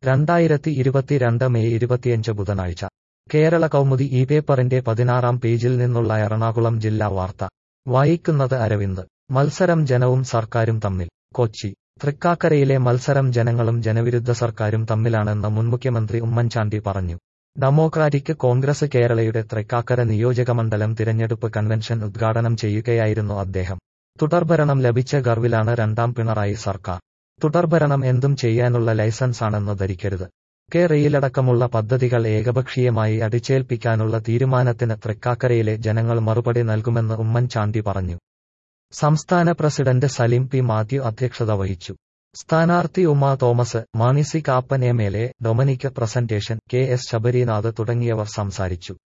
രണ്ടായിരത്തി ഇരുപത്തിരണ്ട് മെയ് ഇരുപത്തിയഞ്ച് ബുധനാഴ്ച കേരള കൗമുദി ഈ പേപ്പറിന്റെ പതിനാറാം പേജിൽ നിന്നുള്ള എറണാകുളം ജില്ലാ വാർത്ത വായിക്കുന്നത് അരവിന്ദ് മത്സരം ജനവും സർക്കാരും തമ്മിൽ കൊച്ചി തൃക്കാക്കരയിലെ മത്സരം ജനങ്ങളും ജനവിരുദ്ധ സർക്കാരും തമ്മിലാണെന്ന് മുൻ മുഖ്യമന്ത്രി ഉമ്മൻചാണ്ടി പറഞ്ഞു ഡെമോക്രാറ്റിക് കോൺഗ്രസ് കേരളയുടെ തൃക്കാക്കര നിയോജകമണ്ഡലം തിരഞ്ഞെടുപ്പ് കൺവെൻഷൻ ഉദ്ഘാടനം ചെയ്യുകയായിരുന്നു അദ്ദേഹം തുടർഭരണം ലഭിച്ച ഗർവിലാണ് രണ്ടാം പിണറായി സർക്കാർ തുടർഭരണം എന്തും ചെയ്യാനുള്ള ലൈസൻസാണെന്ന് ധരിക്കരുത് കെ റെയിലടക്കമുള്ള പദ്ധതികൾ ഏകപക്ഷീയമായി അടിച്ചേൽപ്പിക്കാനുള്ള തീരുമാനത്തിന് തൃക്കാക്കരയിലെ ജനങ്ങൾ മറുപടി നൽകുമെന്ന് ഉമ്മൻചാണ്ടി പറഞ്ഞു സംസ്ഥാന പ്രസിഡന്റ് സലീം പി മാത്യു അധ്യക്ഷത വഹിച്ചു സ്ഥാനാർത്ഥി Uma Thomas Mani C Kappan M L A Dominic Presentation K S Sabarinath തുടങ്ങിയവർ സംസാരിച്ചു